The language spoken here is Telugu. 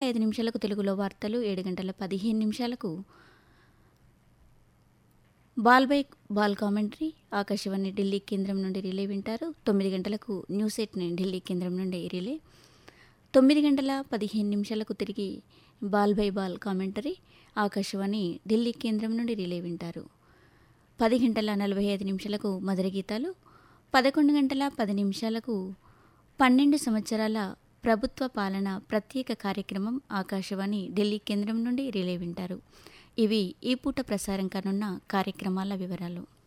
ఐదు నిమిషాలకు తెలుగులో వార్తలు ఏడు గంటల పదిహేను నిమిషాలకు ball by ball commentary Akashvani Delhi కేంద్రం నుండి రిలే వింటారు తొమ్మిది గంటలకు న్యూస్ ఎయిట్ ఢిల్లీ కేంద్రం నుండి రిలే తొమ్మిది గంటల పదిహేను నిమిషాలకు తిరిగి ball by ball commentary Akashvani Delhi కేంద్రం నుండి రిలే వింటారు పది గంటల నలభై ఐదు నిమిషాలకు మధుర గీతాలు పదకొండు గంటల పది నిమిషాలకు పన్నెండు సంవత్సరాల ప్రభుత్వ పాలన ప్రత్యేక కార్యక్రమం ఆకాశవాణి ఢిల్లీ కేంద్రం నుండి రిలే వింటారు ఇవి ఈ పూట ప్రసారం కానున్న కార్యక్రమాల వివరాలు